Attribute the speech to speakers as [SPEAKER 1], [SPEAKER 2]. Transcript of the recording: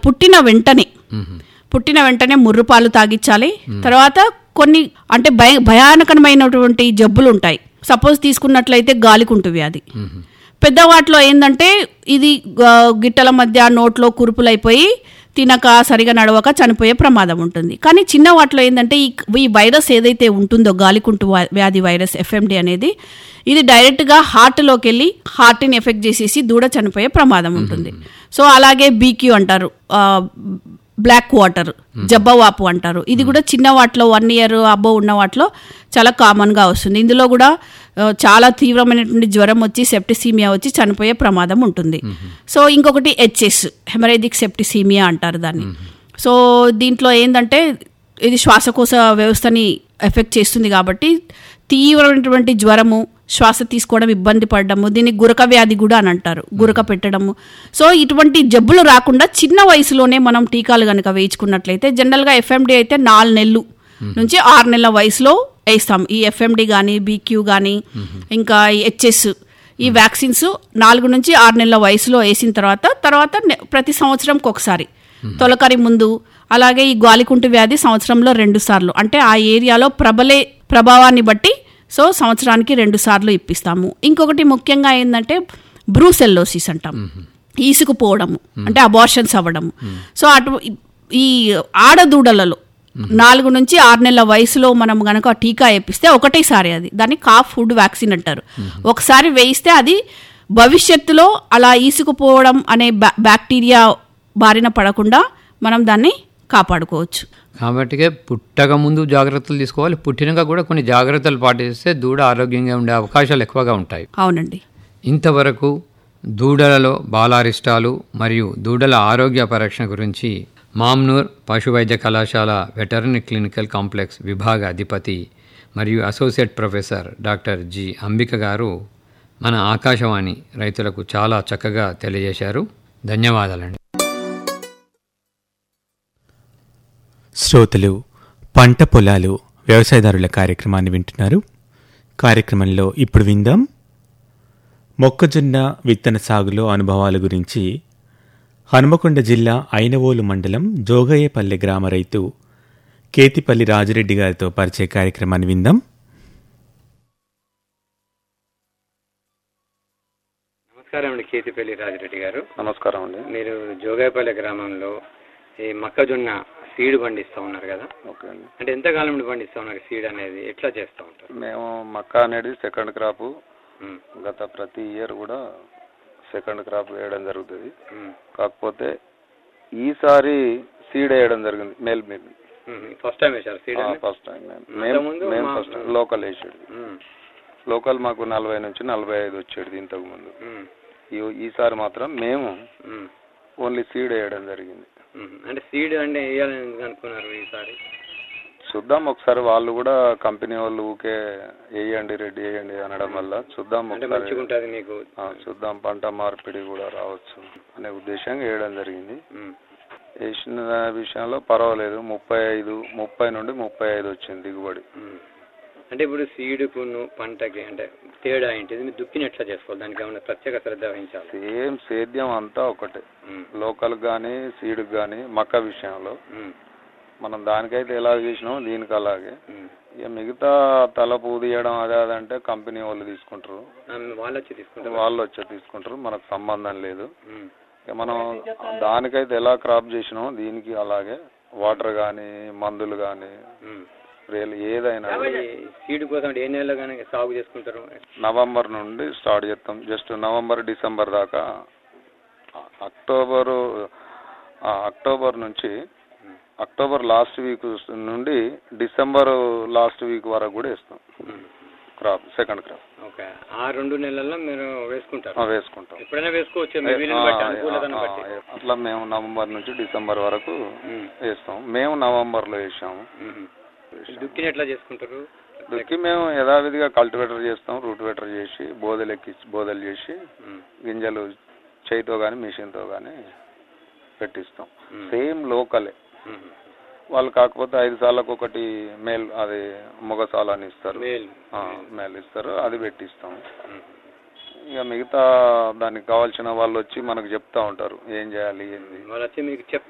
[SPEAKER 1] పుట్టిన వెంటనే
[SPEAKER 2] మ్మ్.
[SPEAKER 1] పుట్టిన వెంటనే ముర్రుపాలు తాగించాలి తర్వాత కొన్ని అంటే భయ భయానకమైనటువంటి జబ్బులు ఉంటాయి సపోజ్ తీసుకున్నట్లయితే గాలికుంటు వ్యాధి
[SPEAKER 2] మ్మ్.
[SPEAKER 1] పెద్ద వాటిలో ఏంటంటే ఇది ఆ, గిట్టల మధ్య నోట్లో కురుపులైపోయి తినక సరిగా నడవక చనిపోయే ప్రమాదం ఉంటుంది కానీ చిన్న వాటిలో ఏంటంటే ఈ ఈ వైరస్ ఏదైతే ఉంటుందో గాలికుంటు వా- వ్యాధి వైరస్ ఎఫ్ఎండి అనేది ఇది డైరెక్ట్గా హార్ట్లోకి వెళ్ళి హార్ట్ని ఎఫెక్ట్ చేసేసి దూడ చనిపోయే ప్రమాదం ఉంటుంది సో అలాగే బీక్యూ అంటారు ఆ, బ్లాక్ వాటర్ జబ్బవాపు అంటారు ఇది కూడా చిన్న వాటిలో వన్ ఇయర్ అబ్బో ఉన్న వాటిలో చాలా కామన్గా వస్తుంది ఇందులో కూడా ఆ, చాలా తీవ్రమైనటువంటి జ్వరం వచ్చి సెప్టిసీమియా వచ్చి చనిపోయే ప్రమాదం ఉంటుంది సో ఇంకొకటి హెచ్ఎస్ హెమరేజిక్ సెప్టిసీమియా అంటారు దాన్ని సో దీంట్లో ఏంటంటే ఇది శ్వాసకోశ వ్యవస్థని ఎఫెక్ట్ చేస్తుంది కాబట్టి తీవ్రమైనటువంటి జ్వరము శ్వాస తీసుకోవడం ఇబ్బంది పడడము దీన్ని గురక వ్యాధి కూడా అని అంటారు గురక పెట్టడము సో ఇటువంటి జబ్బులు రాకుండా చిన్న వయసులోనే మనం టీకాలు కనుక వేయించుకున్నట్లయితే జనరల్గా ఎఫ్ఎండి అయితే నాలుగు నెలలు నుంచి ఆరు నెలల వయసులో వేస్తాం ఈ ఎఫ్ఎండి కానీ బీక్యూ కానీ ఇంకా ఈ హెచ్ఎస్ ఈ వ్యాక్సిన్స్ నాలుగు నుంచి ఆరు నెలల వయసులో వేసిన తర్వాత తర్వాత నె- ప్రతి సంవత్సరంకి ఒకసారి తొలకరి ముందు అలాగే ఈ గాలికుంటు వ్యాధి సంవత్సరంలో రెండు సార్లు అంటే ఆ ఏరియాలో ప్రబలే ప్రభావాన్ని బట్టి సో సంవత్సరానికి రెండు సార్లు ఇప్పిస్తాము ఇంకొకటి ముఖ్యంగా ఏంటంటే బ్రూసెల్లోసిస్ అంటాం ఈసుకుపోవడము అంటే అబార్షన్స్ అవ్వడము సో అటు ఈ ఆడదూడలలో నాలుగు నుంచి ఆరు నెలల వయసులో మనం గనక టీకా వేపిస్తే ఒకటేసారి అది దాన్ని కాఫ్ ఫుడ్ వ్యాక్సిన్ అంటారు ఒకసారి వేయిస్తే అది భవిష్యత్తులో అలా ఈసుకుపోవడం అనే బ్యా- బ్యాక్టీరియా బారిన పడకుండా మనం దాన్ని కాపాడుకోవచ్చు
[SPEAKER 2] కాబట్టి పుట్టక ముందు జాగ్రత్తలు తీసుకోవాలి పుట్టినాక కూడా కొన్ని జాగ్రత్తలు పాటిస్తే దూడ ఆరోగ్యంగా ఉండే అవకాశాలు ఎక్కువగా ఉంటాయి
[SPEAKER 1] అవునండి
[SPEAKER 2] ఇంతవరకు దూడలలో బాలారిష్టాలు మరియు దూడల ఆరోగ్య పరీక్ష గురించి మామ్నూర్ పశు వైద్య కళాశాల వెటర్నరీ క్లినికల్ కాంప్లెక్స్ విభాగ అధిపతి మరియు associate professor doctor G Ambika గారు మన ఆకాశవాణి రైతులకు చాలా చక్కగా తెలియజేశారు ధన్యవాదాలండి
[SPEAKER 3] శ్రోతలు పంట పొలాలు వ్యవసాయదారుల కార్యక్రమాన్ని వింటున్నారు కార్యక్రమంలో ఇప్పుడు విందాం మొక్కజొన్న విత్తన సాగులో అనుభవాల గురించి హనుమకొండ జిల్లా ఐనవోలు మండలం జోగయ్యపల్లె గ్రామ రైతు కేతిపల్లి రాజిరెడ్డి గారితో పరిచయ కార్యక్రమాన్ని విందాం
[SPEAKER 2] నమస్కారం అండి కేతిపల్లి రాజిరెడ్డి గారు
[SPEAKER 4] నమస్కారం అండి
[SPEAKER 2] మీరు జోగాయపల్లి గ్రామంలో ఈ మొక్కజొన్న సీడ్ పండిస్తూ ఉన్నారు కదా
[SPEAKER 4] ఓకే అండి
[SPEAKER 2] అంటే ఎంతకాలం నుండి పండిస్తూ ఉన్నారు సీడ్ అనేది ఎట్లా చేస్తూ ఉంటారు
[SPEAKER 4] మేము మక్క అనేది సెకండ్ క్రాప్
[SPEAKER 2] ఉమ్,
[SPEAKER 4] గత ప్రతి ఇయర్ కూడా సెకండ్ క్రాప్ వేయడం జరుగుతుంది
[SPEAKER 2] ఉమ్,
[SPEAKER 4] కాకపోతే ఈసారి సీడ్ వేయడం జరిగింది మేల్ మీద
[SPEAKER 2] ఉమ్. ఫస్ట్ టైం వేశారు సీడ్ అనేది?
[SPEAKER 4] ఫస్ట్ టైం మేము
[SPEAKER 2] అంతకుముందు
[SPEAKER 4] మేము
[SPEAKER 2] మా-
[SPEAKER 4] ఫస్ట్ లోకల్ వేసేది
[SPEAKER 2] ఉమ్,
[SPEAKER 4] లోకల్ మాకు నలభై నుంచి నలభై ఐదు వచ్చేది ఇంతకు ముందు
[SPEAKER 2] ఉమ్,
[SPEAKER 4] ఈ- ఈసారి మాత్రం మేము
[SPEAKER 2] ఉమ్,
[SPEAKER 4] ఓన్లీ సీడ్ వేయడం జరిగింది
[SPEAKER 2] ఉమ్. అంటే సీడ్ అంటే వేయాలని ఎందుకు అనుకున్నారు ఈసారి
[SPEAKER 4] చూద్దాం ఒకసారి వాళ్ళు కూడా కంపెనీ వాళ్ళు ఊకే వేయండి రెడీ వేయండి అనడం వల్ల చూద్దాం
[SPEAKER 2] అంటే
[SPEAKER 4] ఒకసారి
[SPEAKER 2] మంచిగా ఉంటుంది మీకు
[SPEAKER 4] ఆ, చూద్దాం పంట మార్పిడి కూడా రావచ్చు అనే ఉద్దేశంగా వేయడం జరిగింది
[SPEAKER 2] ఉమ్,
[SPEAKER 4] వేసిన విషయంలో పర్వాలేదు ముప్పై ఐదు ముప్పై నుండి ముప్పై ఐదు వచ్చింది దిగుబడి
[SPEAKER 2] ఉమ్. అంటే ఇప్పుడు సీడుకును పంటకి అంటే తేడా ఏంటిది మీరు దుక్కిని ఎట్లా చేసుకోవాలి దానికి ఏమైనా ప్రత్యేక శ్రద్ధ వహించాలి
[SPEAKER 4] సేమ్ సేద్యం అంతా ఒకటే
[SPEAKER 2] ఉమ్,
[SPEAKER 4] లోకల్ కానీ సీడ్కి కానీ మక్క విషయంలో
[SPEAKER 2] ఉమ్,
[SPEAKER 4] మనం దానికైతే ఎలా చేసినామో దీనికి అలాగే
[SPEAKER 2] ఉమ్.
[SPEAKER 4] ఇక మిగతా తల పూదియడం అదే అదంటే కంపెనీ వాళ్ళు తీసుకుంటారు
[SPEAKER 2] ఆ, వాళ్ళు వచ్చి తీసుకుంటారు
[SPEAKER 4] వాళ్ళు వచ్చి తీసుకుంటారు మనకు సంబంధం లేదు
[SPEAKER 2] ఉమ్,
[SPEAKER 4] ఇక మనం దానికైతే ఎలా క్రాప్ చేసినామో దీనికి అలాగే వాటర్ కానీ మందులు కానీ
[SPEAKER 2] ఉమ్.
[SPEAKER 4] స్ప్రేలు ఏదైనా
[SPEAKER 2] ఈ సీడ్ కోసం అంటే ఏ నెలలో కానీ సాగు చేసుకుంటారు
[SPEAKER 4] నవంబర్ నుండి స్టార్ట్ చేస్తాం జస్ట్ నవంబర్ డిసెంబర్ దాకా అ- అక్టోబరు ఆ, అక్టోబర్ నుంచి అక్టోబర్ లాస్ట్ వీక్ నుండి డిసెంబర్ లాస్ట్ వీక్ వరకు కూడా వేస్తాం
[SPEAKER 2] um.
[SPEAKER 4] Crop second crop
[SPEAKER 2] okay ఆ రెండు నెలల్లో మీరు వేసుకుంటారు
[SPEAKER 4] ఆ, వేసుకుంటాం
[SPEAKER 2] ఎప్పుడైనా వేసుకోవచ్చు మీ వీలుని
[SPEAKER 4] ఆ,
[SPEAKER 2] బట్టి
[SPEAKER 4] ఆ,
[SPEAKER 2] అనుకూలతను
[SPEAKER 4] ఆ,
[SPEAKER 2] బట్టి
[SPEAKER 4] అట్లా మేము నవంబర్ నుంచి డిసెంబర్ వరకు
[SPEAKER 2] ఉమ్,
[SPEAKER 4] వేస్తాం మేము నవంబర్లో వేసాము
[SPEAKER 2] ఉమ్. దుక్కిని ఎట్లా చేసుకుంటారు
[SPEAKER 4] దుక్కి మేము యథావిధిగా కల్టివేటర్ చేస్తాం రూటివేటర్ చేసి బోదెలు ఎక్కించి బోదెలు చేసి
[SPEAKER 2] ఉమ్,
[SPEAKER 4] గింజలు చేయితో కానీ మిషన్తో కానీ పెట్టిస్తాం
[SPEAKER 2] ఉమ్.
[SPEAKER 4] సేమ్ లోకలే
[SPEAKER 2] ఉమ్.
[SPEAKER 4] వాళ్ళు కాకపోతే ఐదు సార్లకు ఒకటి మేల్ అది మొగసాల అని ఇస్తారు
[SPEAKER 2] మేల్
[SPEAKER 4] ఆ, మేల్ ఇస్తారు అది పెట్టిస్తాం
[SPEAKER 2] ఉమ్.
[SPEAKER 4] ఇక మిగతా దానికి కావాల్సిన వాళ్ళు వచ్చి మనకు చెప్తా ఉంటారు ఏం చేయాలి ఏంది
[SPEAKER 2] వాళ్ళు వచ్చి మీకు చెప్తారు